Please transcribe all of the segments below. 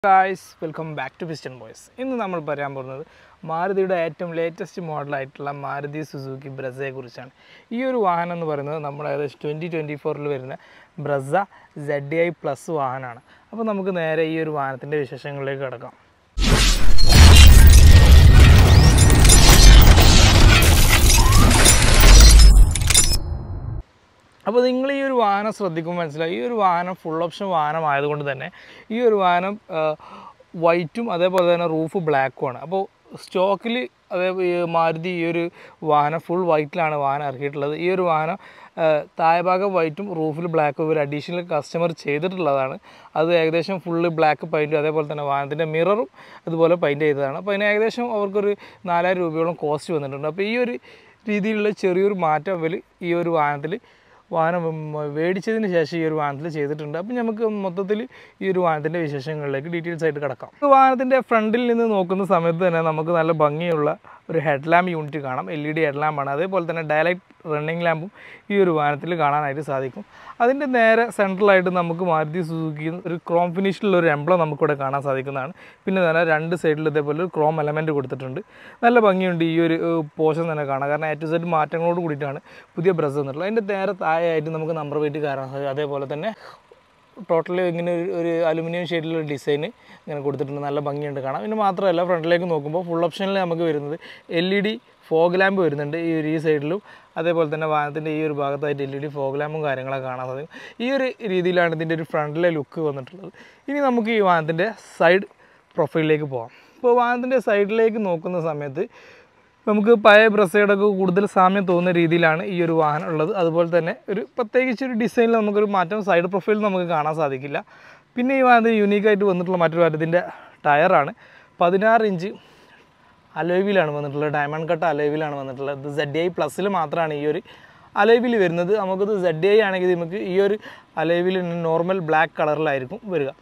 guys welcome back to piston boys ഇന്ന് നമ്മൾ പറയാൻ പോകുന്നത് മാരുതിയുടെ ഏറ്റവും ലേറ്റസ്റ്റ് മോഡലായിട്ടുള്ള മാരുതി സുസുക്കി ബ്രസയെ കുറിച്ചാണ് ഈ ഒരു വാഹനം എന്ന് പറയുന്നത് നമ്മൾ ഏകദേശം ട്വൻറ്റി ട്വൻറ്റി ഫോറിൽ വരുന്ന ബ്രസ സെഡ് ഐ പ്ലസ് വാഹനമാണ് അപ്പോൾ നമുക്ക് നേരെ ഈ ഒരു വാഹനത്തിൻ്റെ വിശേഷങ്ങളിലേക്ക് കിടക്കാം അപ്പോൾ നിങ്ങൾ ഈ ഒരു വാഹനം ശ്രദ്ധിക്കുമ്പോൾ മനസ്സിലായി ഈ ഒരു വാഹനം ഫുൾ ഓപ്ഷൻ വാഹനം ആയതുകൊണ്ട് തന്നെ ഈ ഒരു വാഹനം വൈറ്റും അതേപോലെ തന്നെ റൂഫ് ബ്ലാക്കുമാണ് അപ്പോൾ സ്റ്റോക്കിൽ അതേ ഈ മാരുതി ഈ ഒരു വാഹനം ഫുൾ വൈറ്റിലാണ് വാഹനം ഇറക്കിയിട്ടുള്ളത് ഈ ഒരു വാഹനം ആ, താഴെഭാഗം വൈറ്റും റൂഫിൽ ബ്ലാക്കും ഒരു അഡീഷണൽ കസ്റ്റമർ ചെയ്തിട്ടുള്ളതാണ് അത് ഏകദേശം ഫുള്ള് ബ്ലാക്ക് പെയിൻറ്റും അതേപോലെ തന്നെ വാഹനത്തിൻ്റെ മിററും അതുപോലെ പെയിൻറ്റ് ചെയ്തതാണ് അപ്പോൾ അതിന് ഏകദേശം അവർക്കൊരു നാലായിരം രൂപയോളം കോസ്റ്റ് വന്നിട്ടുണ്ട് അപ്പോൾ ഈ ഒരു രീതിയിലുള്ള ചെറിയൊരു മാറ്റം അവർ ഈ ഒരു വാഹനത്തിൽ വാഹനം ഉം, മേടിച്ചതിന് ശേഷം ഈ ഒരു വാഹനത്തിൽ ചെയ്തിട്ടുണ്ട് അപ്പം നമുക്ക് മൊത്തത്തിൽ ഈ ഒരു വാഹനത്തിൻ്റെ വിശേഷങ്ങളിലേക്ക് ഡീറ്റെയിൽസ് ആയിട്ട് കിടക്കാം ഈ വാഹനത്തിൻ്റെ ഫ്രണ്ടിൽ നിന്ന് നോക്കുന്ന സമയത്ത് തന്നെ നമുക്ക് നല്ല ഭംഗിയുള്ള ഒരു ഹെഡ് ലാമ്പ് യൂണിറ്റ് കാണാം എൽ ഇ ഡി ഹെഡ് ലാമ്പാണ് അതേപോലെ തന്നെ ഡയലക്ട് റണ്ണിങ് ലാമ്പും ഈ ഒരു വാഹനത്തിൽ കാണാനായിട്ട് സാധിക്കും അതിൻ്റെ നേരെ സെൻട്രലായിട്ട് നമുക്ക് മാരുതി സുസുക്കി ഒരു ക്രോം ഫിനിഷിലുള്ള ഒരു എംബ്ലം നമുക്കിവിടെ കാണാൻ സാധിക്കുന്നതാണ് പിന്നെ തന്നെ രണ്ട് സൈഡിൽ ഇതേപോലെ ഒരു ക്രോം എലമെൻറ്റ് കൊടുത്തിട്ടുണ്ട് നല്ല ഭംഗിയുണ്ട് ഈ ഒരു പോർഷൻ തന്നെ കാണാം കാരണം എ ടു സെഡ് മാറ്റങ്ങളോട് കൂടിയിട്ടാണ് പുതിയ ബ്രസ് വന്നിട്ടുള്ളത് അതിൻ്റെ നേരെ താഴെയായിട്ട് നമുക്ക് നമ്പർ വെയിറ്റ് കാണാൻ സാധിക്കും അതേപോലെ തന്നെ ടോട്ടലി ഇങ്ങനെ ഒരു ഒരു അലുമിനിയം ഷെയ്ഡിലുള്ള ഡിസൈൻ ഇങ്ങനെ കൊടുത്തിട്ടുണ്ട് നല്ല ഭംഗിയുണ്ട് കാണാം പിന്നെ മാത്രമല്ല ഫ്രണ്ടിലേക്ക് നോക്കുമ്പോൾ ഫുൾ ഓപ്ഷനിൽ നമുക്ക് വരുന്നത് L E D fog lamp വരുന്നുണ്ട് ഈ ഒരു ഈ സൈഡിലും അതേപോലെ തന്നെ വാഹനത്തിൻ്റെ ഈ ഒരു ഭാഗത്തായിട്ട് എൽ ഇ ഡി ഫോഗ് ലാമ്പും കാര്യങ്ങളൊക്കെ കാണാൻ സാധിക്കും ഈ ഒരു രീതിയിലാണ് ഇതിൻ്റെ ഒരു ഫ്രണ്ടിലെ ലുക്ക് വന്നിട്ടുള്ളത് ഇനി നമുക്ക് ഈ വാഹനത്തിൻ്റെ സൈഡ് പ്രൊഫൈലിലേക്ക് പോകാം ഇപ്പോൾ വാഹനത്തിൻ്റെ സൈഡിലേക്ക് നോക്കുന്ന സമയത്ത് നമുക്ക് പഴയ ബ്രസയുടെയൊക്കെ കൂടുതൽ സാമ്യം തോന്നുന്ന രീതിയിലാണ് ഈ ഒരു വാഹനം ഉള്ളത് അതുപോലെ തന്നെ ഒരു പ്രത്യേകിച്ച് ഒരു ഡിസൈനിൽ നമുക്കൊരു മാറ്റം സൈഡ് പ്രൊഫൈലിൽ നമുക്ക് കാണാൻ സാധിക്കില്ല പിന്നെ ഈ വാഹനത്തിന് യൂണീക്കായിട്ട് വന്നിട്ടുള്ള മറ്റൊരു കാര്യത്തിൻ്റെ ടയറാണ് പതിനാറ് ഇഞ്ച് അലോയിലാണ് വന്നിട്ടുള്ളത് ഡയമണ്ട് കട്ട് അലോയിലാണ് വന്നിട്ടുള്ളത് ഇത് സെഡ് ഐ പ്ലസ്സിൽ മാത്രമാണ് ഈ ഒരു അലോയിവിൽ വരുന്നത് നമുക്കത് സെഡ് ഐ ആണെങ്കിൽ നമുക്ക് ഈ ഒരു അലോയിവിൽ നോർമൽ ബ്ലാക്ക് കളറിലായിരിക്കും വരിക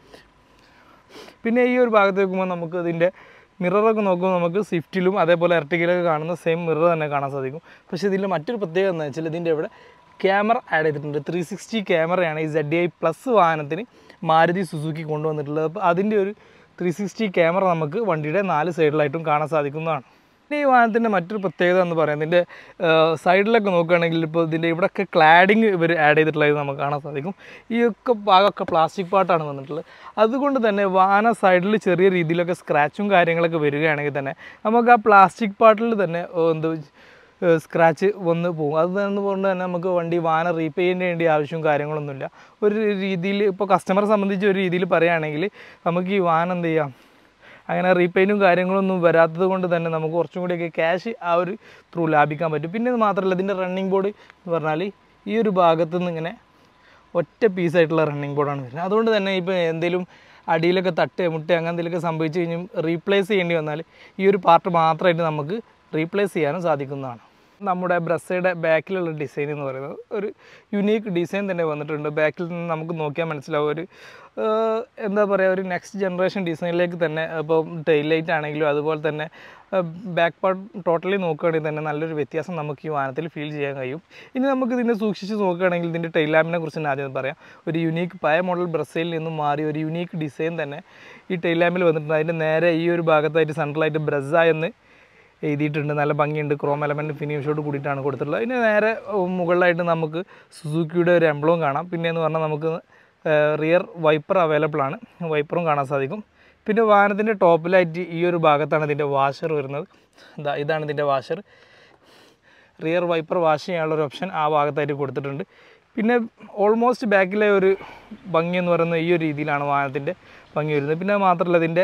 പിന്നെ ഈ ഒരു ഭാഗത്ത് നോക്കുമ്പോൾ നമുക്ക് ഇതിൻ്റെ മിററൊക്കെ നോക്കുമ്പോൾ നമുക്ക് സ്വിഫ്റ്റിലും അതേപോലെ എർട്ടിക്കലൊക്കെ കാണുന്ന സെയിം മിറർ തന്നെ കാണാൻ സാധിക്കും പക്ഷേ ഇതിൻ്റെ മറ്റൊരു പ്രത്യേകത എന്ന് വെച്ചാൽ ഇതിൻ്റെ ഇവിടെ ക്യാമറ ആഡ് ചെയ്തിട്ടുണ്ട് ത്രീ സിക്സ്റ്റി ക്യാമറയാണ് ഈ സെഡ് ഐ പ്ലസ് വാഹനത്തിന് മാരുതി സുസുക്കി കൊണ്ടുവന്നിട്ടുള്ളത് അപ്പോൾ അതിൻ്റെ ഒരു ത്രീ സിക്സ്റ്റി ക്യാമറ നമുക്ക് വണ്ടിയുടെ നാല് സൈഡിലായിട്ടും കാണാൻ സാധിക്കുന്നതാണ് പിന്നെ ഈ വാഹനത്തിൻ്റെ മറ്റൊരു പ്രത്യേകത എന്ന് പറയുന്നത് ഇതിൻ്റെ സൈഡിലൊക്കെ നോക്കുകയാണെങ്കിൽ ഇപ്പോൾ ഇതിൻ്റെ ഇവിടെയൊക്കെ ക്ലാഡിങ് ഇവർ ആഡ് ചെയ്തിട്ടുള്ളത് നമുക്ക് കാണാൻ സാധിക്കും ഈ ഒക്കെ ഭാഗമൊക്കെ പ്ലാസ്റ്റിക് പാർട്ടാണ് വന്നിട്ടുള്ളത് അതുകൊണ്ട് തന്നെ വാഹന സൈഡിൽ ചെറിയ രീതിയിലൊക്കെ സ്ക്രാച്ചും കാര്യങ്ങളൊക്കെ വരികയാണെങ്കിൽ തന്നെ നമുക്ക് ആ പ്ലാസ്റ്റിക് പാർട്ടിൽ തന്നെ ഏഹ്, എന്ത് സ്ക്രാച്ച് വന്ന് പോകും അത് തന്നെ കൊണ്ട് തന്നെ നമുക്ക് വണ്ടി വാഹനം റീപെയിൻ്റ് ചെയ്യേണ്ട ആവശ്യവും കാര്യങ്ങളൊന്നുമില്ല ഒരു രീതിയിൽ ഇപ്പോൾ കസ്റ്റമറെ സംബന്ധിച്ച് ഒരു രീതിയിൽ പറയുകയാണെങ്കിൽ നമുക്ക് ഈ വാഹനം എന്ത് ചെയ്യാം അങ്ങനെ റീപെയിൻറ്റും കാര്യങ്ങളൊന്നും വരാത്തത് കൊണ്ട് തന്നെ നമുക്ക് കുറച്ചും കൂടിയൊക്കെ ക്യാഷ് ആ ഒരു ത്രൂ ലാഭിക്കാൻ പറ്റും പിന്നെ ഇത് മാത്രമല്ല ഇതിൻ്റെ റണ്ണിങ് ബോർഡ് എന്ന് പറഞ്ഞാൽ ഈ ഒരു ഭാഗത്ത് നിന്ന് ഇങ്ങനെ ഒറ്റ പീസായിട്ടുള്ള റണ്ണിങ് ബോർഡാണ് വരുന്നത് അതുകൊണ്ട് തന്നെ ഇപ്പോൾ എന്തെങ്കിലും അടിയിലൊക്കെ തട്ട് മുട്ട അങ്ങനെ എന്തെങ്കിലുമൊക്കെ സംഭവിച്ചു കഴിഞ്ഞും റീപ്ലേസ് ചെയ്യേണ്ടി വന്നാൽ ഈ ഒരു പാർട്ട് മാത്രമായിട്ട് നമുക്ക് റീപ്ലേസ് ചെയ്യാനും സാധിക്കുന്നതാണ് നമ്മുടെ ബ്രസയുടെ ബാക്കിലുള്ള ഡിസൈൻ എന്ന് പറയുന്നത് ഒരു യുണീക്ക് ഡിസൈൻ തന്നെ വന്നിട്ടുണ്ട് ബാക്കിൽ നിന്ന് നമുക്ക് നോക്കിയാൽ മനസ്സിലാവും ഒരു ഏഹ്, എന്താ പറയുക ഒരു നെക്സ്റ്റ് ജനറേഷൻ ഡിസൈനിലേക്ക് തന്നെ ഇപ്പോൾ ടെയിൽ ലൈറ്റ് ആണെങ്കിലും അതുപോലെ തന്നെ ബാക്ക് പാർട്ട് ടോട്ടലി നോക്കുകയാണെങ്കിൽ തന്നെ നല്ലൊരു വ്യത്യാസം നമുക്ക് ഈ വാഹനത്തിൽ ഫീൽ ചെയ്യാൻ കഴിയും ഇനി നമുക്ക് ഇതിനെ സൂക്ഷിച്ച് നോക്കുകയാണെങ്കിൽ ഇതിൻ്റെ ടെയിൽ ലാമ്പിനെ കുറിച്ച് തന്നെ ആദ്യം പറയാം ഒരു യുണീക്ക് പഴയ മോഡൽ ബ്രസയിൽ നിന്നും മാറി ഒരു യുണീക്ക് ഡിസൈൻ തന്നെ ഈ ടെയിൽ ലാമ്പിൽ വന്നിട്ടുണ്ട് അതിൻ്റെ നേരെ ഈ ഒരു ഭാഗത്തായിട്ട് സെൻട്രലായിട്ട് ബ്രസ എന്ന് എഴുതിയിട്ടുണ്ട് നല്ല ഭംഗിയുണ്ട് ക്രോം എലമെൻറ്റ് ഫിനിഷോട് കൂടിയിട്ടാണ് കൊടുത്തിട്ടുള്ളത് അതിന് നേരെ ഉം, മുകളിലായിട്ട് നമുക്ക് സുസുക്കിയുടെ ഒരു എംബ്ലവും കാണാം പിന്നെ എന്ന് പറഞ്ഞാൽ നമുക്ക് റിയർ വൈപ്പർ അവൈലബിൾ ആണ് വൈപ്പറും കാണാൻ സാധിക്കും പിന്നെ വാഹനത്തിൻ്റെ ടോപ്പിലായിട്ട് ഈ ഒരു ഭാഗത്താണ് ഇതിൻ്റെ വാഷർ വരുന്നത് ഇതാ ഇതാണ് ഇതിൻ്റെ വാഷർ റിയർ വൈപ്പർ വാഷ് ചെയ്യാനുള്ള ഒരു ഓപ്ഷൻ ആ ഭാഗത്തായിട്ട് കൊടുത്തിട്ടുണ്ട് പിന്നെ ഓൾമോസ്റ്റ് ബാക്കിലെ ഒരു ഭംഗി എന്ന് പറയുന്നത് ഈ ഒരു രീതിയിലാണ് വാഹനത്തിൻ്റെ ഭംഗി വരുന്നത് പിന്നെ അത് മാത്രമല്ല ഇതിൻ്റെ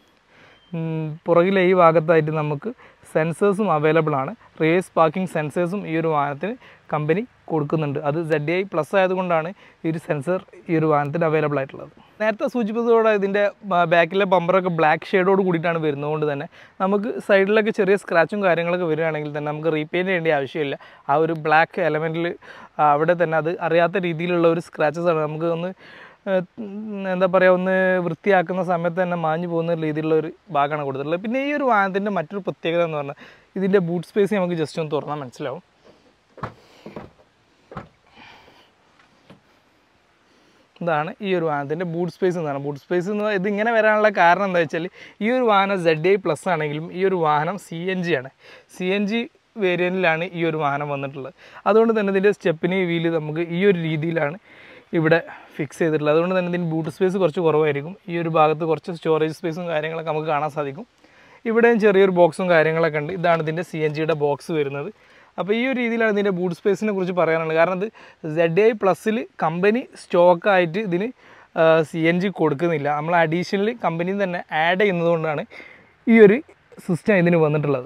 ഉം, പുറകിലെ ഈ ഭാഗത്തായിട്ട് നമുക്ക് സെൻസേഴ്സും അവൈലബിൾ ആണ് റേസ് പാർക്കിംഗ് സെൻസേഴ്സും ഈ ഒരു വാഹനത്തിന് കമ്പനി കൊടുക്കുന്നുണ്ട് അത് സെഡ് ഐ പ്ലസ് ആയതുകൊണ്ടാണ് ഈ ഒരു സെൻസർ ഈ ഒരു വാഹനത്തിന് അവൈലബിൾ ആയിട്ടുള്ളത് നേരത്തെ സൂചിപ്പിച്ചതോടെ ഇതിൻ്റെ ബാക്കിലെ ബമ്പറൊക്കെ ബ്ലാക്ക് ഷെയ്ഡോട് കൂടിയിട്ടാണ് വരുന്നതുകൊണ്ട് തന്നെ നമുക്ക് സൈഡിലൊക്കെ ചെറിയ സ്ക്രാച്ചും കാര്യങ്ങളൊക്കെ വരികയാണെങ്കിൽ തന്നെ നമുക്ക് റീപെയിൻറ്റ് ചെയ്യേണ്ട ആവശ്യമില്ല ആ ഒരു ബ്ലാക്ക് എലമെൻറ്റിൽ അവിടെ തന്നെ അത് അറിയാത്ത രീതിയിലുള്ള ഒരു സ്ക്രാച്ചസ് ആണ് നമുക്ക് ഒന്ന് ഏഹ്, ഉം, എന്താ പറയുക ഒന്ന് വൃത്തിയാക്കുന്ന സമയത്ത് തന്നെ മാഞ്ഞു പോകുന്ന രീതിയിലുള്ള ഒരു ഭാഗമാണ് കൊടുത്തിട്ടുള്ളത് പിന്നെ ഈ ഒരു വാഹനത്തിൻ്റെ മറ്റൊരു പ്രത്യേകത എന്ന് പറഞ്ഞാൽ ഇതിൻ്റെ ബൂട്ട് സ്പേസ് നമുക്ക് ജസ്റ്റ് ഒന്ന് തുറന്നാൽ മനസ്സിലാവും ഇതാണ് ഈ ഒരു വാഹനത്തിൻ്റെ ബൂട്ട് സ്പേസ് എന്ന് പറയുന്നത് ബൂട്ട് സ്പേസ് എന്ന് ഇത് ഇങ്ങനെ വരാനുള്ള കാരണം എന്താ വെച്ചാൽ ഈ ഒരു വാഹനം സെഡ് ഐ പ്ലസ് ആണെങ്കിലും ഈ ഒരു വാഹനം സി എൻ ജി ആണ് സി എൻ ജി വേരിയൻറ്റിലാണ് ഈ ഒരു വാഹനം വന്നിട്ടുള്ളത് അതുകൊണ്ട് തന്നെ ഇതിൻ്റെ സ്റ്റെപ്പിന് വീല് നമുക്ക് ഈ ഒരു രീതിയിലാണ് ഇവിടെ ഫിക്സ് ചെയ്തിട്ടുള്ളത് അതുകൊണ്ട് തന്നെ ഇതിന് ബൂട്ട് സ്പേസ് കുറച്ച് കുറവായിരിക്കും ഈ ഒരു ഭാഗത്ത് കുറച്ച് സ്റ്റോറേജ് സ്പേസും കാര്യങ്ങളൊക്കെ നമുക്ക് കാണാൻ സാധിക്കും ഇവിടെയും ചെറിയൊരു ബോക്സും കാര്യങ്ങളൊക്കെ ഉണ്ട് ഇതാണ് ഇതിൻ്റെ സി എൻ ജിയുടെ ബോക്സ് വരുന്നത് അപ്പോൾ ഈ ഒരു രീതിയിലാണ് ഇതിൻ്റെ ബൂട്ട് സ്പേസിനെ കുറിച്ച് പറയാനുള്ളത് കാരണം ഇത് സെഡ് ഐ പ്ലസ്സിൽ കമ്പനി സ്റ്റോക്കായിട്ട് ഇതിന് സി എൻ ജി കൊടുക്കുന്നില്ല നമ്മൾ അഡീഷണലി കമ്പനിയിൽ തന്നെ ആഡ് ചെയ്യുന്നതുകൊണ്ടാണ് ഈ ഒരു സിസ്റ്റം ഇതിന് വന്നിട്ടുള്ളത്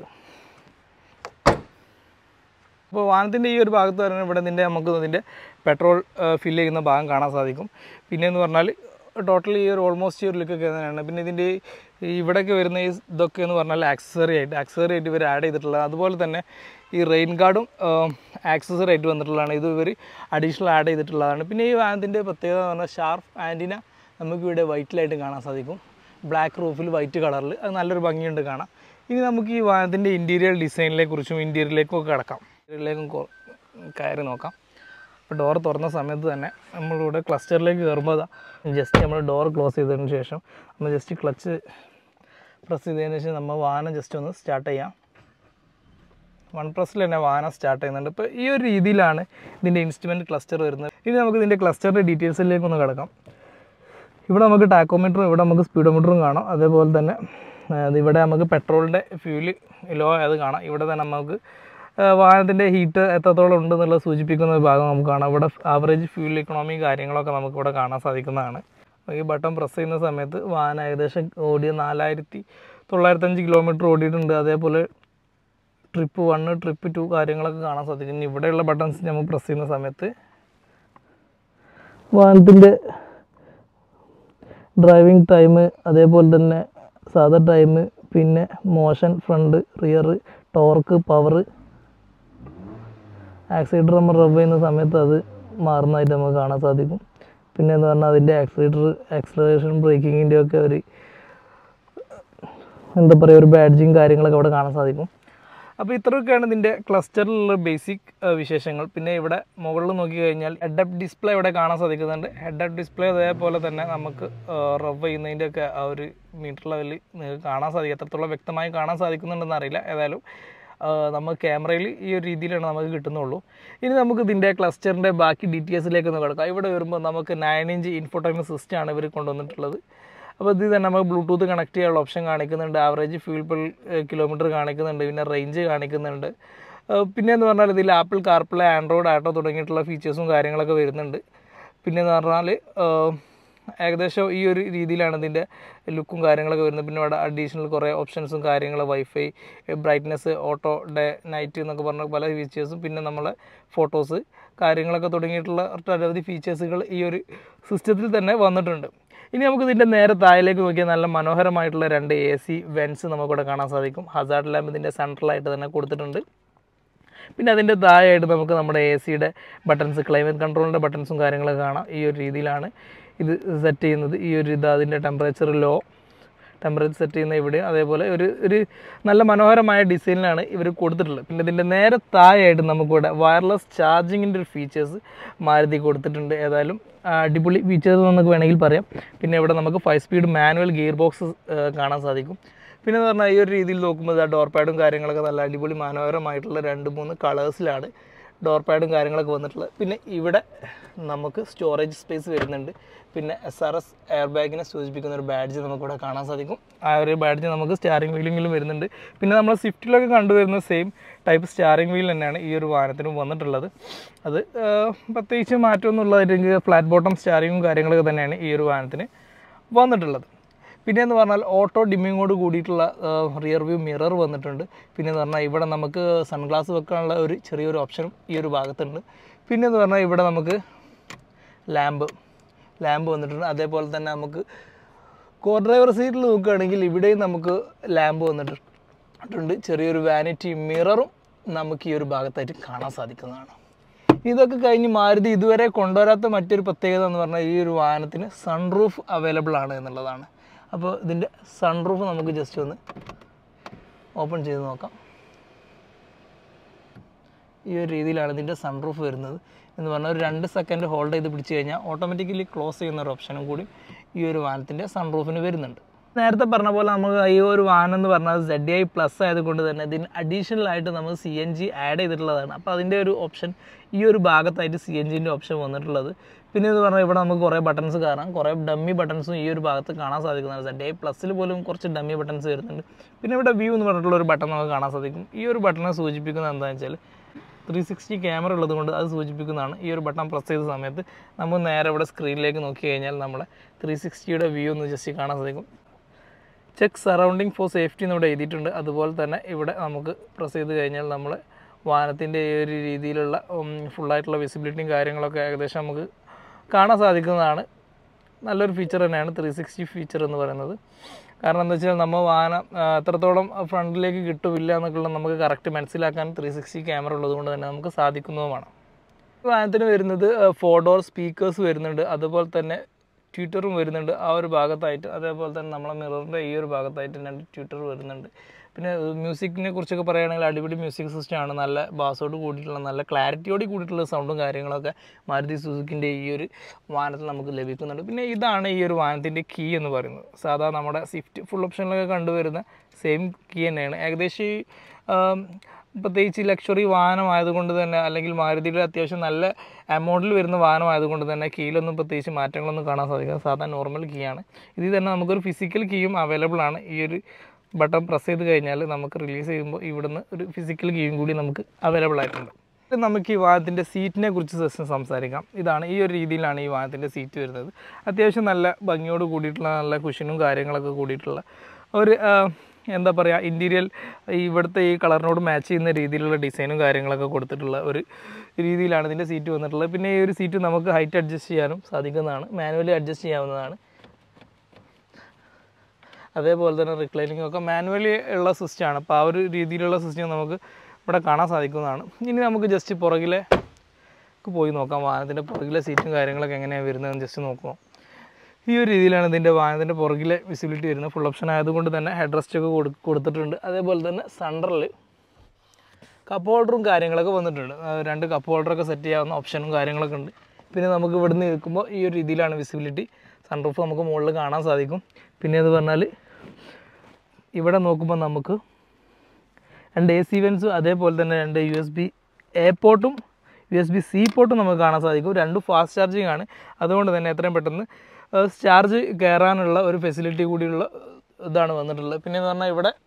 അപ്പോൾ വാഹനത്തിൻ്റെ ഈ ഒരു ഭാഗത്ത് പറയുന്നത് ഇവിടെ നിൻ്റെ നമുക്ക് ഇതിൻ്റെ പെട്രോൾ ഫില്ല് ചെയ്യുന്ന ഭാഗം കാണാൻ സാധിക്കും പിന്നെ എന്ന് പറഞ്ഞാൽ ടോട്ടലി ഈ ഒരു ഓൾമോസ്റ്റ് ഈ ഒരു ലുക്കൊക്കെ തന്നെയാണ് പിന്നെ ഇതിൻ്റെ ഈ ഇവിടെയൊക്കെ വരുന്ന ഈ ഇതൊക്കെ എന്ന് പറഞ്ഞാൽ ആക്സസറി ആയിട്ട് ആക്സസറി ആയിട്ട് ഇവർ ആഡ് ചെയ്തിട്ടുള്ളത് അതുപോലെ തന്നെ ഈ റെയിൻ ഗാർഡും ആക്സസറി ആയിട്ട് വന്നിട്ടുള്ളതാണ് ഇത് ഇവർ അഡീഷണൽ ആഡ് ചെയ്തിട്ടുള്ളതാണ് പിന്നെ ഈ വാഹനത്തിൻ്റെ പ്രത്യേകത എന്ന് പറഞ്ഞാൽ ഷാർപ്പ് ആൻറ്റിന നമുക്കിവിടെ വൈറ്റിലായിട്ട് കാണാൻ സാധിക്കും ബ്ലാക്ക് റൂഫിൽ വൈറ്റ് കളറിൽ അത് നല്ലൊരു ഭംഗിയുണ്ട് കാണാം ഇനി നമുക്ക് ഈ വാഹനത്തിൻ്റെ ഇൻറ്റീരിയർ ഡിസൈനിനെ കുറിച്ചും ഇൻറ്റീരിയറിലേക്കും ഒക്കെ കിടക്കാം ഇൻറ്റീരിയറിലേക്കും കൊ- കയറി നോക്കാം അപ്പോൾ ഡോർ തുറന്ന സമയത്ത് തന്നെ നമ്മളിവിടെ ക്ലസ്റ്ററിലേക്ക് കയറുമ്പോൾ ജസ്റ്റ് നമ്മൾ ഡോർ ക്ലോസ് ചെയ്തതിന് ശേഷം നമ്മൾ ജസ്റ്റ് ക്ലച്ച് പ്രസ് ചെയ്തതിന് ശേഷം നമ്മൾ വാഹനം ജസ്റ്റ് ഒന്ന് സ്റ്റാർട്ട് ചെയ്യാം വൺ പ്രസ്സിൽ തന്നെ വാഹനം സ്റ്റാർട്ട് ചെയ്യുന്നുണ്ട് ഇപ്പോൾ ഈ ഒരു രീതിയിലാണ് ഇതിൻ്റെ ഇൻസ്ട്രുമെൻറ്റ് ക്ലസ്റ്റർ വരുന്നത് ഇനി നമുക്ക് ഇതിൻ്റെ ക്ലസ്റ്ററിൻ്റെ ഡീറ്റെയിൽസിലേക്ക് ഒന്ന് കിടക്കാം ഇവിടെ നമുക്ക് ടാക്കോമീറ്ററും ഇവിടെ നമുക്ക് സ്പീഡോമീറ്ററും കാണാം അതേപോലെ തന്നെ ആ, അത് ഇവിടെ നമുക്ക് പെട്രോളിൻ്റെ ഫ്യൂല് ലോ ആയത് കാണാം ഇവിടെ തന്നെ നമുക്ക് വാഹനത്തിൻ്റെ ഹീറ്റ് എത്രത്തോളം ഉണ്ടെന്നുള്ളത് സൂചിപ്പിക്കുന്ന ഒരു ഭാഗം നമുക്ക് കാണാം ഇവിടെ ആവറേജ് ഫ്യൂൽ ഇക്കണോമി കാര്യങ്ങളൊക്കെ നമുക്ക് ഇവിടെ കാണാൻ സാധിക്കുന്നതാണ് ഈ ബട്ടൺ പ്രസ് ചെയ്യുന്ന സമയത്ത് വാഹനം ഏകദേശം ഓടിയ നാലായിരത്തി തൊള്ളായിരത്തഞ്ച് കിലോമീറ്റർ ഓടിയിട്ടുണ്ട് അതേപോലെ ട്രിപ്പ് വണ്ണ് ട്രിപ്പ് ടു കാര്യങ്ങളൊക്കെ കാണാൻ സാധിക്കും ഇനി ഇവിടെയുള്ള ബട്ടൺസ് നമ്മൾ പ്രസ് ചെയ്യുന്ന സമയത്ത് വാഹനത്തിൻ്റെ ഡ്രൈവിംഗ് ടൈം അതേപോലെ തന്നെ സാധാ ടൈം പിന്നെ motion front rear torque power accelerator നമ്മൾ റബ്ബ് ചെയ്യുന്ന സമയത്ത് അത് മാറുന്നതായിട്ട് നമുക്ക് കാണാൻ സാധിക്കും പിന്നെ എന്ന് പറഞ്ഞാൽ അതിൻ്റെ ആക്സിലേറ്റർ ആക്സിലറേഷൻ ബ്രേക്കിങ്ങിൻ്റെ ഒക്കെ ഒരു എന്താ പറയുക ഒരു ബാഡ്ജിങ് കാര്യങ്ങളൊക്കെ അവിടെ കാണാൻ സാധിക്കും അപ്പോൾ ഇത്രയൊക്കെയാണ് ഇതിൻ്റെ ക്ലസ്റ്ററിലുള്ള ബേസിക് വിശേഷങ്ങൾ പിന്നെ ഇവിടെ മുകളിൽ നോക്കി കഴിഞ്ഞാൽ ഹെഡ് അപ്പ് ഡിസ്പ്ലേ ഇവിടെ കാണാൻ സാധിക്കുന്നുണ്ട് ഹെഡ് അപ്പ് ഡിസ്പ്ലേ അതേപോലെ തന്നെ നമുക്ക് റവ് ചെയ്യുന്നതിൻ്റെ ഒക്കെ ആ ഒരു മീറ്റർ ലെവലിൽ നിങ്ങൾക്ക് കാണാൻ സാധിക്കും എത്രത്തോളം വ്യക്തമായി കാണാൻ സാധിക്കുന്നുണ്ടെന്ന് അറിയില്ല ഏതായാലും ആ, നമ്മൾ ക്യാമറയിൽ ഈ ഒരു രീതിയിലാണ് നമുക്ക് കിട്ടുന്നുള്ളൂ ഇനി നമുക്ക് ഇതിൻ്റെ ക്ലസ്റ്ററിൻ്റെ ബാക്കി ഡീറ്റെയിൽസിലേക്ക് ഒന്ന് കിടക്കാം ഇവിടെ വരുമ്പോൾ നമുക്ക് നയൻ ഇഞ്ച് ഇൻഫോടൈൻമെൻറ്റ് സിസ്റ്റമാണ് ഇവർ കൊണ്ടുവന്നിട്ടുള്ളത് അപ്പോൾ ഇത് തന്നെ നമുക്ക് ബ്ലൂടൂത്ത് കണക്ട് ചെയ്യാനുള്ള ഓപ്ഷൻ കാണിക്കുന്നുണ്ട് ആവറേജ് ഫ്യൂൽ പെർ കിലോമീറ്റർ കാണിക്കുന്നുണ്ട് പിന്നെ റേഞ്ച് കാണിക്കുന്നുണ്ട് ഏഹ് പിന്നെ എന്ന് പറഞ്ഞാൽ ഇതിൽ ആപ്പിൾ കാർപ്ലേ ആൻഡ്രോയിഡ് ആട്ടോ തുടങ്ങിയിട്ടുള്ള ഫീച്ചേഴ്സും കാര്യങ്ങളൊക്കെ വരുന്നുണ്ട് പിന്നെ എന്ന് പറഞ്ഞാൽ ഏഹ് ഏകദേശം ഈ ഒരു രീതിയിലാണ് ഇതിൻ്റെ ലുക്കും കാര്യങ്ങളൊക്കെ വരുന്നത് പിന്നെ ഇവിടെ അഡീഷണൽ കുറേ ഓപ്ഷൻസും കാര്യങ്ങളും wifi brightness auto day night എന്നൊക്കെ പറഞ്ഞ പല ഫീച്ചേഴ്സും പിന്നെ നമ്മളെ ഫോട്ടോസ് കാര്യങ്ങളൊക്കെ തുടങ്ങിയിട്ടുള്ള ഒട്ടനവധി ഫീച്ചേഴ്സുകൾ ഈ ഒരു സിസ്റ്റത്തിൽ തന്നെ വന്നിട്ടുണ്ട് ഇനി നമുക്ക് ഇതിൻ്റെ നേരെ താഴേക്ക് നോക്കിയാൽ നല്ല മനോഹരമായിട്ടുള്ള രണ്ട് എ സി വെൻസ് നമുക്കിവിടെ കാണാൻ സാധിക്കും ഹസാർഡ് ലാമ്പ് ഇതിൻ്റെ സെൻട്രലായിട്ട് തന്നെ കൊടുത്തിട്ടുണ്ട് പിന്നെ അതിൻ്റെ താഴെയായിട്ട് നമുക്ക് നമ്മുടെ എ സിയുടെ ബട്ടൺസ് ക്ലൈമറ്റ് കൺട്രോളിൻ്റെ ബട്ടൺസും കാര്യങ്ങളൊക്കെ കാണാം ഈ ഒരു രീതിയിലാണ് ഇത് സെറ്റ് ചെയ്യുന്നത് ഈ ഒരു ഇത് അതിൻ്റെ ടെമ്പറേച്ചർ ലോ ടെമ്പറേച്ചർ സെറ്റ് ചെയ്യുന്ന ഇവിടെ അതേപോലെ ഒരു ഒരു നല്ല മനോഹരമായ ഡിസൈനിലാണ് ഇവർ കൊടുത്തിട്ടുള്ളത് പിന്നെ ഇതിൻ്റെ നേരെ താഴെയായിട്ട് നമുക്കിവിടെ വയർലെസ് ചാർജിങ്ങിൻ്റെ ഒരു ഫീച്ചേഴ്സ് മാരുതി കൊടുത്തിട്ടുണ്ട് ഏതായാലും ആ, അടിപൊളി ഫീച്ചേഴ്സ് നമുക്ക് വേണമെങ്കിൽ പറയാം പിന്നെ ഇവിടെ നമുക്ക് five speed manual gear box കാണാൻ സാധിക്കും പിന്നെ എന്ന് പറഞ്ഞാൽ ഈ ഒരു രീതിയിൽ നോക്കുമ്പോൾ ആ ഡോർ പാഡും കാര്യങ്ങളൊക്കെ നല്ല അടിപൊളി മനോഹരമായിട്ടുള്ള രണ്ട് മൂന്ന് കളേഴ്സിലാണ് ഡോർ പാഡും കാര്യങ്ങളൊക്കെ വന്നിട്ടുള്ളത് പിന്നെ ഇവിടെ നമുക്ക് സ്റ്റോറേജ് സ്പേസ് വരുന്നുണ്ട് പിന്നെ എസ് ആർ എസ് എയർ ബാഗിനെ സൂചിപ്പിക്കുന്ന ഒരു ബാഡ്ജ് നമുക്കിവിടെ കാണാൻ സാധിക്കും ആ ഒരു ബാഡ്ജ് നമുക്ക് സ്റ്റാറിംഗ് വീലിങ്ങിലും വരുന്നുണ്ട് പിന്നെ നമ്മൾ സ്വിഫ്റ്റിലൊക്കെ കണ്ടുവരുന്ന സെയിം ടൈപ്പ് സ്റ്റാറിംഗ് വീൽ തന്നെയാണ് ഈ ഒരു വാഹനത്തിനും വന്നിട്ടുള്ളത് അത് ആ, പ്രത്യേകിച്ച് മാറ്റമൊന്നുമുള്ളതായിട്ട് ഫ്ലാറ്റ് ബോട്ടം സ്റ്റാറിങ്ങും കാര്യങ്ങളൊക്കെ തന്നെയാണ് ഈ ഒരു വാഹനത്തിന് വന്നിട്ടുള്ളത് പിന്നെ എന്ന് പറഞ്ഞാൽ ഓട്ടോ ഡിമ്മിങ്ങോട് കൂടിയിട്ടുള്ള റിയർ വ്യൂ മിറർ വന്നിട്ടുണ്ട് പിന്നെ എന്ന് പറഞ്ഞാൽ ഇവിടെ നമുക്ക് സൺഗ്ലാസ് വെക്കാനുള്ള ഒരു ചെറിയൊരു ഓപ്ഷനും ഈ ഒരു ഭാഗത്തുണ്ട് പിന്നെ എന്ന് പറഞ്ഞാൽ ഇവിടെ നമുക്ക് ലാമ്പ് ലാമ്പ് വന്നിട്ടുണ്ട് അതേപോലെ തന്നെ നമുക്ക് കോ ഡ്രൈവർ സീറ്റിൽ നോക്കുകയാണെങ്കിൽ ഇവിടെയും നമുക്ക് ലാമ്പ് വന്നിട്ടുണ്ട് ചെറിയൊരു വാനിറ്റി മിററും നമുക്ക് ഈ ഒരു ഭാഗത്തായിട്ട് കാണാൻ സാധിക്കുന്നതാണ് ഇതൊക്കെ കഴിഞ്ഞ് മാരുതി ഇതുവരെ കൊണ്ടുവരാത്ത മറ്റൊരു പ്രത്യേകത എന്ന് പറഞ്ഞാൽ ഈ ഒരു വാഹനത്തിന് സൺറൂഫ് അവൈലബിൾ ആണ് എന്നുള്ളതാണ് അപ്പോൾ ഇതിൻ്റെ സൺറൂഫ് നമുക്ക് ജസ്റ്റ് ഒന്ന് ഓപ്പൺ ചെയ്ത് നോക്കാം ഈ ഒരു രീതിയിലാണ് ഇതിൻ്റെ സൺറൂഫ് വരുന്നത് എന്ന് പറഞ്ഞാൽ ഒരു രണ്ട് സെക്കൻഡ് ഹോൾഡ് ചെയ്ത് പിടിച്ച് കഴിഞ്ഞാൽ ഓട്ടോമാറ്റിക്കലി ക്ലോസ് ചെയ്യുന്ന ഒരു ഓപ്ഷനും കൂടി ഈ ഒരു വാഹനത്തിൻ്റെ സൺറൂഫിന് വരുന്നുണ്ട് നേരത്തെ പറഞ്ഞ പോലെ നമുക്ക് ഈ ഒരു വാഹനം എന്ന് പറഞ്ഞാൽ സെഡ് ഐ പ്ലസ് ആയതുകൊണ്ട് തന്നെ ഇതിന് അഡീഷണൽ ആയിട്ട് നമ്മൾ സി എൻ ജി ആഡ് ചെയ്തിട്ടുള്ളതാണ് അപ്പോൾ അതിൻ്റെ ഒരു ഓപ്ഷൻ ഈ ഒരു ഭാഗത്തായിട്ട് സി എൻ ജിൻ്റെ ഓപ്ഷൻ വന്നിട്ടുള്ളത് പിന്നെ എന്ന് പറഞ്ഞാൽ ഇവിടെ നമുക്ക് കുറേ ബട്ടൺസ് കാണാം കുറേ ഡമ്മി ബട്ടൺസും ഈ ഒരു ഭാഗത്ത് കാണാൻ സാധിക്കുന്നതാണ് സെഡ് ഐ പ്ലസ്സിൽ പോലും കുറച്ച് ഡമ്മി ബട്ടൺസ് വരുന്നുണ്ട് പിന്നെ ഇവിടെ വ്യൂ എന്ന് പറഞ്ഞിട്ടുള്ള ഒരു ബട്ടൺ നമുക്ക് കാണാൻ സാധിക്കും ഈ ഒരു ബട്ടണെ സൂചിപ്പിക്കുന്നത് എന്താണെന്ന് വെച്ചാൽ ത്രീ സിക്സ്റ്റി ക്യാമറ ഉള്ളത് കൊണ്ട് അത് സൂചിപ്പിക്കുന്നതാണ് ഈ ഒരു ബട്ടൺ പ്രസ് ചെയ്ത സമയത്ത് നമ്മൾ നേരെ ഇവിടെ സ്ക്രീനിലേക്ക് നോക്കി കഴിഞ്ഞാൽ നമ്മളെ ത്രീ സിക്സ്റ്റിയുടെ വ്യൂ ഒന്ന് ജസ്റ്റ് കാണാൻ സാധിക്കും ചെക്ക് സറൗണ്ടിങ് ഫോർ സേഫ്റ്റി എന്ന് ഇവിടെ എഴുതിയിട്ടുണ്ട് അതുപോലെ തന്നെ ഇവിടെ നമുക്ക് പ്രസ് ചെയ്ത് കഴിഞ്ഞാൽ നമ്മൾ വാഹനത്തിൻ്റെ ഈ ഒരു രീതിയിലുള്ള ഫുള്ളായിട്ടുള്ള വിസിബിലിറ്റിയും കാര്യങ്ങളൊക്കെ ഏകദേശം നമുക്ക് കാണാൻ സാധിക്കുന്നതാണ് നല്ലൊരു ഫീച്ചർ തന്നെയാണ് ത്രീ സിക്സ്റ്റി ഫീച്ചർ എന്ന് പറയുന്നത് കാരണം എന്താ വെച്ചാൽ നമ്മൾ വാഹനം ആ, എത്രത്തോളം ഫ്രണ്ടിലേക്ക് കിട്ടുമില്ല എന്നൊക്കെയുള്ള നമുക്ക് കറക്റ്റ് മനസ്സിലാക്കാൻ ത്രീ സിക്സ്റ്റി ക്യാമറ ഉള്ളതുകൊണ്ട് തന്നെ നമുക്ക് സാധിക്കുന്നതുമാണ് ഈ വാഹനത്തിന് വരുന്നത് ഫോർ ഡോർ സ്പീക്കേഴ്സ് വരുന്നുണ്ട് അതുപോലെ തന്നെ ട്വിറ്ററും വരുന്നുണ്ട് ആ ഒരു ഭാഗത്തായിട്ട് അതേപോലെ തന്നെ നമ്മളെ മിററിൻ്റെ ഈ ഒരു ഭാഗത്തായിട്ട് രണ്ട് ട്വിറ്റർ വരുന്നുണ്ട് പിന്നെ മ്യൂസിക്കിനെ കുറിച്ചൊക്കെ പറയുകയാണെങ്കിൽ അടിപൊളി മ്യൂസിക് സിസ്റ്റമാണ് നല്ല ബാസോട് കൂടിയിട്ടുള്ള നല്ല ക്ലാരിറ്റിയോട് കൂടിയിട്ടുള്ള സൗണ്ടും കാര്യങ്ങളൊക്കെ മാരുതി സുസുക്കിൻ്റെ ഈ ഒരു വാഹനത്തിൽ നമുക്ക് ലഭിക്കുന്നുണ്ട് പിന്നെ ഇതാണ് ഈ ഒരു വാഹനത്തിൻ്റെ കീ എന്ന് പറയുന്നത് സാധാ നമ്മുടെ സ്വിഫ്റ്റ് ഫുൾ ഓപ്ഷനിലൊക്കെ കണ്ടുവരുന്ന സെയിം കീ തന്നെയാണ് ഏകദേശം ഈ ആം, പ്രത്യേകിച്ച് ലക്ഷറി വാഹനമായതുകൊണ്ട് തന്നെ അല്ലെങ്കിൽ മാരുതിയുടെ അത്യാവശ്യം നല്ല എമൗണ്ടിൽ വരുന്ന വാഹനമായതുകൊണ്ട് തന്നെ കീയിലൊന്നും പ്രത്യേകിച്ച് മാറ്റങ്ങളൊന്നും കാണാൻ സാധിക്കുക സാധാരണ നോർമൽ കീ ആണ് ഇതിൽ തന്നെ നമുക്കൊരു ഫിസിക്കൽ കീയും അവൈലബിൾ ആണ് ഈ ഒരു ബട്ടൺ പ്രസ് ചെയ്ത് കഴിഞ്ഞാൽ നമുക്ക് റിലീസ് ചെയ്യുമ്പോൾ ഇവിടുന്ന് ഒരു ഫിസിക്കൽ കീയും കൂടി നമുക്ക് അവൈലബിൾ ആയിട്ടുണ്ട് ഇനി നമുക്ക് ഈ വാഹനത്തിൻ്റെ സീറ്റിനെ കുറിച്ച് ജസ്റ്റ് സംസാരിക്കാം ഇതാണ് ഈ ഒരു രീതിയിലാണ് ഈ വാഹനത്തിൻ്റെ സീറ്റ് വരുന്നത് അത്യാവശ്യം നല്ല ഭംഗിയോട് കൂടിയിട്ടുള്ള നല്ല കുഷനും കാര്യങ്ങളൊക്കെ കൂടിയിട്ടുള്ള ഒരു ആ, എന്താ പറയുക ഇൻറ്റീരിയൽ ഇവിടുത്തെ ഈ കളറിനോട് മാച്ച് ചെയ്യുന്ന രീതിയിലുള്ള ഡിസൈനും കാര്യങ്ങളൊക്കെ കൊടുത്തിട്ടുള്ള ഒരു രീതിയിലാണ് ഇതിൻ്റെ സീറ്റ് വന്നിട്ടുള്ളത് പിന്നെ ഈ ഒരു സീറ്റ് നമുക്ക് ഹൈറ്റ് അഡ്ജസ്റ്റ് ചെയ്യാനും സാധിക്കുന്നതാണ് മാനുവലി അഡ്ജസ്റ്റ് ചെയ്യാവുന്നതാണ് അതേപോലെ തന്നെ റിക്ലൈനിങ് ഒക്കെ മാനുവലി ഉള്ള സിസ്റ്റമാണ് അപ്പോൾ ആ ഒരു രീതിയിലുള്ള സിസ്റ്റം നമുക്ക് ഇവിടെ കാണാൻ സാധിക്കുന്നതാണ് ഇനി നമുക്ക് ജസ്റ്റ് പുറകിലെ ക്ക് പോയി നോക്കാം വാഹനത്തിൻ്റെ പുറകിലെ സീറ്റും കാര്യങ്ങളൊക്കെ എങ്ങനെയാണ് വരുന്നതെന്ന് ജസ്റ്റ് നോക്കുക ഈ ഒരു രീതിയിലാണ് ഇതിൻ്റെ വാഹനത്തിൻ്റെ പുറകിലെ വിസിബിലിറ്റി വരുന്നത് ഫുൾ ഓപ്ഷൻ ആയതുകൊണ്ട് തന്നെ ഹെഡ് റെസ്റ്റ് ഒക്കെ കൊടു കൊടുത്തിട്ടുണ്ട് അതേപോലെ തന്നെ സണ്ടറിൽ കപ്പ് ഹോൾഡറും കാര്യങ്ങളൊക്കെ വന്നിട്ടുണ്ട് ആ, രണ്ട് കപ്പ് ഹോൾഡറൊക്കെ സെറ്റ് ചെയ്യാവുന്ന ഓപ്ഷനും കാര്യങ്ങളൊക്കെ ഉണ്ട് പിന്നെ നമുക്ക് ഇവിടുന്ന് നിൽക്കുമ്പോൾ ഈ ഒരു രീതിയിലാണ് വിസിബിലിറ്റി സൺറൂഫ് നമുക്ക് മുകളിൽ കാണാൻ സാധിക്കും പിന്നെ എന്ന് പറഞ്ഞാൽ ഇവിടെ നോക്കുമ്പോൾ നമുക്ക് രണ്ട് എ സി വെൻസും അതേപോലെ തന്നെ രണ്ട് യു എസ് ബി എ പോർട്ടും യു എസ് ബി സി പോർട്ടും നമുക്ക് കാണാൻ സാധിക്കും രണ്ടും ഫാസ്റ്റ് ചാർജിങ് ആണ് അതുകൊണ്ട് തന്നെ എത്രയും പെട്ടെന്ന് ചാർജ് കയറാനുള്ള ഒരു ഫെസിലിറ്റി കൂടിയുള്ള ഇതാണ് വന്നിട്ടുള്ളത് പിന്നെ എന്ന് പറഞ്ഞാൽ ഇവിടെ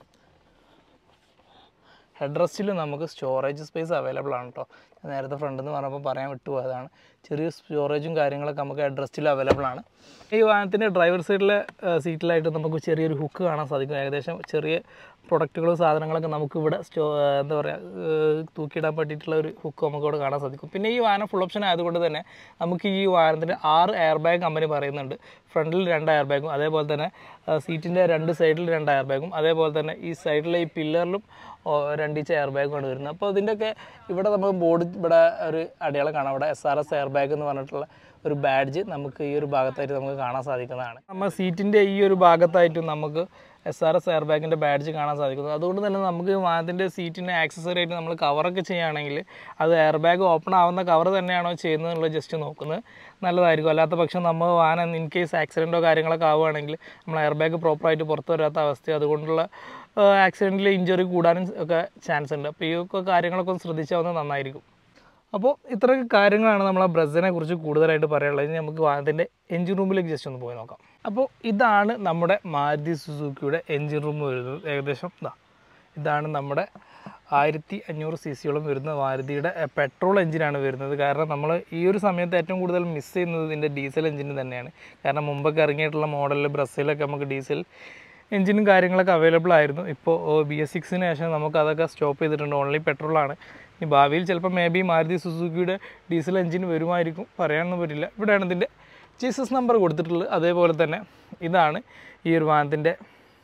ഹെഡ് റെസ്റ്റിൽ നമുക്ക് സ്റ്റോറേജ് സ്പേസ് അവൈലബിൾ ആണ് കേട്ടോ ഞാൻ നേരത്തെ ഫ്രണ്ട് എന്ന് പറഞ്ഞപ്പോൾ പറയാൻ വിട്ടുപോയതാണ് ചെറിയ സ്റ്റോറേജും കാര്യങ്ങളൊക്കെ നമുക്ക് ഹെഡ് റെസ്റ്റിൽ അവൈലബിൾ ആണ് ഈ വാഹനത്തിൻ്റെ ഡ്രൈവർ സൈഡിലെ സീറ്റിലായിട്ട് നമുക്ക് ചെറിയൊരു ഹുക്ക് കാണാൻ സാധിക്കും ഏകദേശം ചെറിയ പ്രൊഡക്റ്റുകളും സാധനങ്ങളൊക്കെ നമുക്ക് ഇവിടെ സ്റ്റോ എന്താ പറയുക തൂക്കിയിടാൻ പറ്റിയിട്ടുള്ള ഒരു ഹുക്ക് നമുക്ക് ഇവിടെ കാണാൻ സാധിക്കും പിന്നെ ഈ വാഹനം ഫുൾ ഓപ്ഷൻ ആയതുകൊണ്ട് തന്നെ നമുക്ക് ഈ വാഹനത്തിന് ആറ് എയർ ബാഗ് കമ്പനി പറയുന്നുണ്ട് ഫ്രണ്ടിൽ രണ്ട് എയർ ബാഗും അതേപോലെ തന്നെ സീറ്റിൻ്റെ രണ്ട് സൈഡിൽ രണ്ട് എയർ ബാഗും അതേപോലെ തന്നെ ഈ സൈഡിലെ ഈ പില്ലറിലും രണ്ടീച്ച എയർ ബാഗുമാണ് വരുന്നത് അപ്പോൾ ഇതിൻ്റെയൊക്കെ ഇവിടെ നമുക്ക് ബോർഡ് ഇവിടെ ഒരു അടയാളം കാണാം ഇവിടെ S R S air bag എന്ന് പറഞ്ഞിട്ടുള്ള ഒരു ബാഡ്ജ് നമുക്ക് ഈ ഒരു ഭാഗത്തായിട്ട് നമുക്ക് കാണാൻ സാധിക്കുന്നതാണ് നമ്മൾ സീറ്റിൻ്റെ ഈ ഒരു ഭാഗത്തായിട്ടും നമുക്ക് എസ് ആർ എസ് എയർ ബാഗിൻ്റെ ബാഡ്ജ് കാണാൻ സാധിക്കുന്നു അതുകൊണ്ട് തന്നെ നമുക്ക് വാഹനത്തിൻ്റെ സീറ്റിൻ്റെ ആക്സസറി ആയിട്ട് നമ്മൾ കവറൊക്കെ ചെയ്യുകയാണെങ്കിൽ അത് എയർ ബാഗ് ഓപ്പൺ ആവുന്ന കവർ തന്നെയാണോ ചെയ്യുന്നത് എന്നുള്ളത് ജസ്റ്റ് നോക്കുന്നത് നല്ലതായിരിക്കും അല്ലാത്ത പക്ഷം നമ്മൾ വാഹനം ഇൻ കേസ് ആക്സിഡൻറ്റോ കാര്യങ്ങളൊക്കെ ആവുകയാണെങ്കിൽ നമ്മൾ എയർ ബാഗ് പ്രോപ്പറായിട്ട് പുറത്ത് വരാത്ത അവസ്ഥ അതുകൊണ്ടുള്ള ആക്സിഡൻറ്റിൽ ഇഞ്ചുറി കൂടാനും ഒക്കെ ചാൻസ് ഉണ്ട് അപ്പോൾ ഈ ഒക്കെ കാര്യങ്ങളൊക്കെ ഒന്ന് ശ്രദ്ധിച്ചാൽ ഒന്ന് നന്നായിരിക്കും അപ്പോൾ ഇത്രയൊക്കെ കാര്യങ്ങളാണ് നമ്മൾ ആ ബ്രസിനെ കുറിച്ച് കൂടുതലായിട്ട് പറയാനുള്ളത് ഇനി നമുക്ക് വാഹനത്തിൻ്റെ എഞ്ചിൻ റൂമിലേക്ക് ജസ്റ്റ് ഒന്ന് പോയി നോക്കാം അപ്പോൾ ഇതാണ് നമ്മുടെ മാരുതി സുസുക്കിയുടെ എഞ്ചിൻ റൂം വരുന്നത് ഏകദേശം ഇതാ ഇതാണ് നമ്മുടെ ആയിരത്തി അഞ്ഞൂറ് സി സിയോളം വരുന്ന മാരുതിയുടെ പെട്രോൾ എഞ്ചിനാണ് വരുന്നത് കാരണം നമ്മൾ ഈ ഒരു സമയത്ത് ഏറ്റവും കൂടുതൽ മിസ് ചെയ്യുന്നത് ഇതിൻ്റെ ഡീസൽ എഞ്ചിന് തന്നെയാണ് കാരണം മുമ്പൊക്കെ ഇറങ്ങിയിട്ടുള്ള മോഡലിൽ ബ്രസീലൊക്കെ നമുക്ക് ഡീസൽ എഞ്ചിനും കാര്യങ്ങളൊക്കെ അവൈലബിൾ ആയിരുന്നു ഇപ്പോൾ ബി എസ് സിക്സിന് ശേഷം നമുക്ക് അതൊക്കെ സ്റ്റോപ്പ് ചെയ്തിട്ടുണ്ട് ഓൺലി പെട്രോളാണ് ഇനി ഭാവിയിൽ ചിലപ്പോൾ മേ ബി മാരുതി സുസുക്കിയുടെ ഡീസൽ എഞ്ചിൻ വരുമായിരിക്കും പറയാനൊന്നും പറ്റില്ല ഇവിടെയാണ് ഇതിൻ്റെ ജീസസ് നമ്പർ കൊടുത്തിട്ടുള്ളത് അതേപോലെ തന്നെ ഇതാണ് ഈ ഒരു വാഹനത്തിൻ്റെ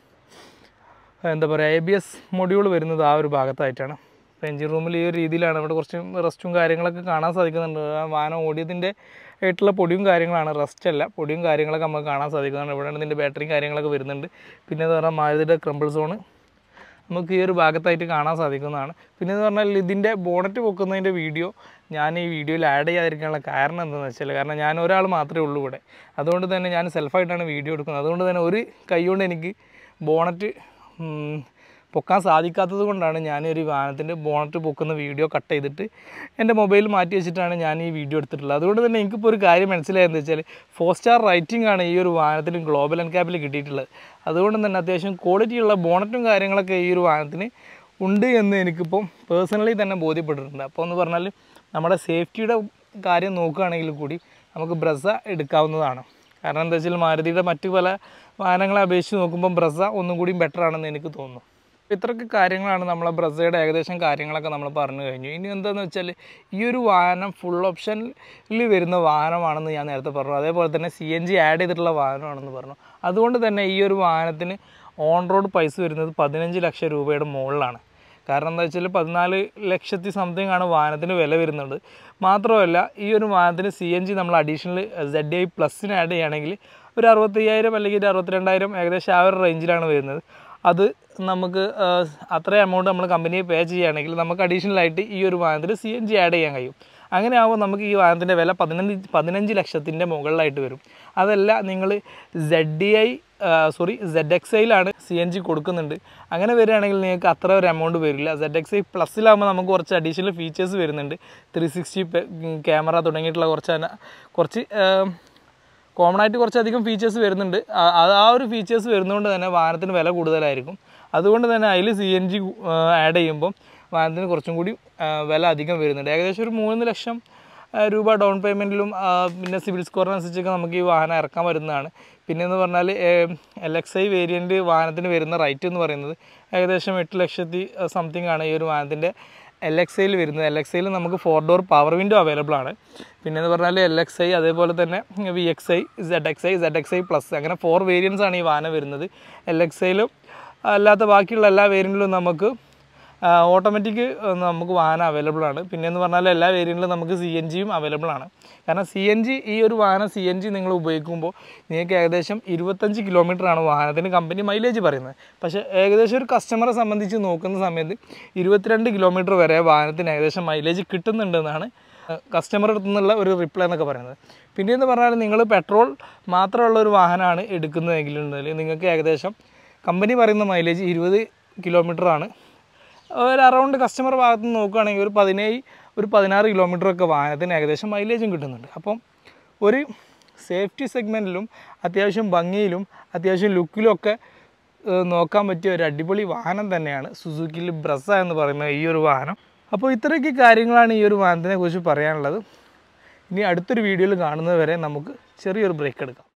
എന്താ പറയുക എ ബി എസ് മൊഡ്യൂൾ വരുന്നത് ആ ഒരു ഭാഗത്തായിട്ടാണ് അപ്പോൾ എഞ്ചിൻ റൂമിൽ ഈ ഒരു രീതിയിലാണ് ഇവിടെ കുറച്ച് റെസ്റ്റും കാര്യങ്ങളൊക്കെ കാണാൻ സാധിക്കുന്നുണ്ട് ആ വാഹനം ഓടിയതിൻ്റെ ആയിട്ടുള്ള പൊടിയും കാര്യങ്ങളാണ് റെസ്റ്റ് അല്ല പൊടിയും കാര്യങ്ങളൊക്കെ നമുക്ക് കാണാൻ സാധിക്കുന്നുണ്ട് ഇവിടെയാണ് ഇതിൻ്റെ ബാറ്ററിയും കാര്യങ്ങളൊക്കെ വരുന്നുണ്ട് പിന്നെ എന്ന് പറഞ്ഞാൽ മാരുതിയുടെ ക്രംബിൾ സോണ് നമുക്ക് ഈ ഒരു ഭാഗത്തായിട്ട് കാണാൻ സാധിക്കുന്നതാണ് പിന്നെ എന്ന് പറഞ്ഞാൽ ഇതിൻ്റെ ബോണറ്റ് പൊക്കുന്നതിൻ്റെ വീഡിയോ ഞാൻ ഈ വീഡിയോയിൽ ആഡ് ചെയ്യാതിരിക്കാനുള്ള കാരണം എന്താണെന്ന് വെച്ചാൽ കാരണം ഞാൻ ഒരാൾ മാത്രമേ ഉള്ളൂ ഇവിടെ അതുകൊണ്ട് തന്നെ ഞാൻ സെൽഫായിട്ടാണ് വീഡിയോ എടുക്കുന്നത് അതുകൊണ്ട് തന്നെ ഒരു കൈ കൊണ്ട് എനിക്ക് ബോണറ്റ് ഉം, പൊക്കാൻ സാധിക്കാത്തത് കൊണ്ടാണ് ഞാൻ ഒരു വാഹനത്തിൻ്റെ ബോണറ്റ് പൊക്കുന്ന വീഡിയോ കട്ട് ചെയ്തിട്ട് എൻ്റെ മൊബൈൽ മാറ്റി വെച്ചിട്ടാണ് ഞാൻ ഈ വീഡിയോ എടുത്തിട്ടുള്ളത് അതുകൊണ്ട് തന്നെ എനിക്കിപ്പോൾ ഒരു കാര്യം മനസ്സിലായെന്ന് വെച്ചാൽ ഫോർ സ്റ്റാർ റൈറ്റിംഗ് ആണ് ഈ ഒരു വാഹനത്തിന് ഗ്ലോബൽ ആൻഡ് ക്യാപ്പിൽ കിട്ടിയിട്ടുള്ളത് അതുകൊണ്ട് തന്നെ അത്യാവശ്യം ക്വാളിറ്റിയുള്ള ബോണറ്റും കാര്യങ്ങളൊക്കെ ഈ ഒരു വാഹനത്തിന് ഉണ്ട് എന്ന് എനിക്കിപ്പം പേഴ്സണലി തന്നെ ബോധ്യപ്പെട്ടിട്ടുണ്ട് അപ്പോൾ എന്ന് പറഞ്ഞാൽ നമ്മുടെ സേഫ്റ്റിയുടെ കാര്യം നോക്കുകയാണെങ്കിൽ കൂടി നമുക്ക് ബ്രസ എടുക്കാവുന്നതാണ് കാരണം എന്താ വെച്ചാൽ മാരുതിയുടെ മറ്റു പല വാഹനങ്ങളെ അപേക്ഷിച്ച് നോക്കുമ്പോൾ ബ്രസ ഒന്നും കൂടി ബെറ്റർ ആണെന്ന് എനിക്ക് തോന്നുന്നു ഇത്രയൊക്കെ കാര്യങ്ങളാണ് നമ്മളെ ബ്രസയുടെ ഏകദേശം കാര്യങ്ങളൊക്കെ നമ്മൾ പറഞ്ഞു കഴിഞ്ഞു ഇനി എന്താണെന്ന് വെച്ചാൽ ഈ ഒരു വാഹനം ഫുൾ ഓപ്ഷനിൽ വരുന്ന വാഹനമാണെന്ന് ഞാൻ നേരത്തെ പറഞ്ഞു അതേപോലെ തന്നെ സി എൻ ജി ആഡ് ചെയ്തിട്ടുള്ള വാഹനമാണെന്ന് പറഞ്ഞു അതുകൊണ്ട് തന്നെ ഈ ഒരു വാഹനത്തിന് ഓൺ റോഡ് പൈസ വരുന്നത് പതിനഞ്ച് ലക്ഷം രൂപയുടെ മുകളിലാണ് കാരണം എന്താ വെച്ചാൽ പതിനാല് ലക്ഷത്തി സംതിങ് ആണ് വാഹനത്തിന് വില വരുന്നത് മാത്രമല്ല ഈ ഒരു വാഹനത്തിന് സി എൻ ജി നമ്മൾ അഡീഷണൽ സെഡ് ഐ പ്ലസിന് ആഡ് ചെയ്യുകയാണെങ്കിൽ ഒരു അറുപത്തയ്യായിരം അല്ലെങ്കിൽ ഒരു അറുപത്തിരണ്ടായിരം ഏകദേശം ആ ഒരു റേഞ്ചിലാണ് വരുന്നത് അത് നമുക്ക് ആ, അത്രയും എമൗണ്ട് നമ്മൾ കമ്പനിയെ പേ ചെയ്യുകയാണെങ്കിൽ നമുക്ക് അഡീഷണൽ ആയിട്ട് ഈ ഒരു വാഹനത്തിൽ സി എൻ ജി ആഡ് ചെയ്യാൻ കഴിയും അങ്ങനെ ആകുമ്പോൾ നമുക്ക് ഈ വാഹനത്തിൻ്റെ വില പതിനഞ്ച് പതിനഞ്ച് ലക്ഷത്തിൻ്റെ മുകളിലായിട്ട് വരും അതല്ല നിങ്ങൾ Z D I sorry Z X ഐയിലാണ് സി എൻ ജി കൊടുക്കുന്നുണ്ട് അങ്ങനെ വരികയാണെങ്കിൽ നിങ്ങൾക്ക് അത്ര ഒരു എമൗണ്ട് വരില്ല സെഡ് എക്സ് ഐ പ്ലസ്സിലാകുമ്പോൾ നമുക്ക് കുറച്ച് അഡീഷണൽ ഫീച്ചേഴ്സ് വരുന്നുണ്ട് ത്രീ സിക്സ്റ്റി ക്യാമറ തുടങ്ങിയിട്ടുള്ള കുറച്ച് അന- കുറച്ച് കോമൺ ആയിട്ട് കുറച്ചധികം ഫീച്ചേഴ്സ് വരുന്നുണ്ട് ആ- അത് ആ ഒരു ഫീച്ചേഴ്സ് വരുന്നതുകൊണ്ട് തന്നെ വാഹനത്തിന് വില കൂടുതലായിരിക്കും അതുകൊണ്ട് തന്നെ അതിൽ സി എൻ ജി ആഡ് ചെയ്യുമ്പം വാഹനത്തിന് കുറച്ചും കൂടി ആ, വില അധികം വരുന്നുണ്ട് ഏകദേശം ഒരു മൂന്ന് ലക്ഷം ആ, രൂപ ഡൗൺ പേയ്മെൻറ്റിലും പിന്നെ സിവിൽ സ്കോറിനനുസരിച്ചൊക്കെ നമുക്ക് ഈ വാഹനം ഇറക്കാൻ വരുന്നതാണ് പിന്നെ എന്ന് പറഞ്ഞാൽ എൽ എക്സ് ഐ വേരിയൻറ്റ് വാഹനത്തിന് വരുന്ന റേറ്റ് എന്ന് പറയുന്നത് ഏകദേശം എട്ട് ലക്ഷത്തി സംതിങ് ആണ് ഈ ഒരു വാഹനത്തിൻ്റെ എൽ എക്സ് ഐയിൽ വരുന്നത് എൽ എക്സ് ഐയിൽ നമുക്ക് four door power window available ആണ് പിന്നെ എന്ന് പറഞ്ഞാൽ എൽ എക്സ് ഐ അതേപോലെ തന്നെ V X I Z X I Z X I plus അങ്ങനെ ഫോർ വേരിയൻസ് ആണ് ഈ വാഹനം വരുന്നത് എൽ എക്സ് ഐയിലും അല്ലാത്ത ബാക്കിയുള്ള എല്ലാ വേരിയൻറ്റിലും നമുക്ക് ഓട്ടോമാറ്റിക് നമുക്ക് വാഹനം അവൈലബിൾ ആണ് പിന്നെ എന്ന് പറഞ്ഞാൽ എല്ലാ വേരിയൻറ്റിലും നമുക്ക് സി എൻ ജിയും അവൈലബിൾ ആണ് കാരണം സി എൻ ജി ഈ ഒരു വാഹനം സി എൻ ജി നിങ്ങൾ ഉപയോഗിക്കുമ്പോൾ നിങ്ങൾക്ക് ഏകദേശം ഇരുപത്തഞ്ച് കിലോമീറ്ററാണ് വാഹനത്തിന് കമ്പനി മൈലേജ് പറയുന്നത് പക്ഷേ ഏകദേശം ഒരു കസ്റ്റമറെ സംബന്ധിച്ച് നോക്കുന്ന സമയത്ത് ഇരുപത്തിരണ്ട് കിലോമീറ്റർ വരെ വാഹനത്തിന് ഏകദേശം മൈലേജ് കിട്ടുന്നുണ്ടെന്നാണ് കസ്റ്റമർ അടുത്തു നിന്നുള്ള ഒരു റിപ്ലൈ എന്നൊക്കെ പറയുന്നത് പിന്നെ എന്ന് പറഞ്ഞാൽ നിങ്ങൾ പെട്രോൾ മാത്രമുള്ള ഒരു വാഹനമാണ് എടുക്കുന്നതെങ്കിലുണ്ടെങ്കിൽ നിങ്ങൾക്ക് ഏകദേശം കമ്പനി പറയുന്ന മൈലേജ് ഇരുപത് കിലോമീറ്ററാണ് ഒരു അറൗണ്ട് കസ്റ്റമർ ഭാഗത്ത് നിന്ന് നോക്കുകയാണെങ്കിൽ ഒരു പതിനേഴ് ഒരു പതിനാറ് കിലോമീറ്ററൊക്കെ വാഹനത്തിന് ഏകദേശം മൈലേജും കിട്ടുന്നുണ്ട് അപ്പം ഒരു സേഫ്റ്റി സെഗ്മെൻറ്റിലും അത്യാവശ്യം ഭംഗിയിലും അത്യാവശ്യം ലുക്കിലും ഒക്കെ ഏഹ്, നോക്കാൻ പറ്റിയ ഒരു അടിപൊളി വാഹനം തന്നെയാണ് സുസുക്കിയിൽ ബ്രസ എന്ന് പറയുന്ന ഈ ഒരു വാഹനം അപ്പോൾ ഇത്രയൊക്കെ കാര്യങ്ങളാണ് ഈ ഒരു വാഹനത്തിനെ കുറിച്ച് പറയാനുള്ളത് ഇനി അടുത്തൊരു വീഡിയോയിൽ കാണുന്നത് വരെ നമുക്ക് ചെറിയൊരു ബ്രേക്ക് എടുക്കാം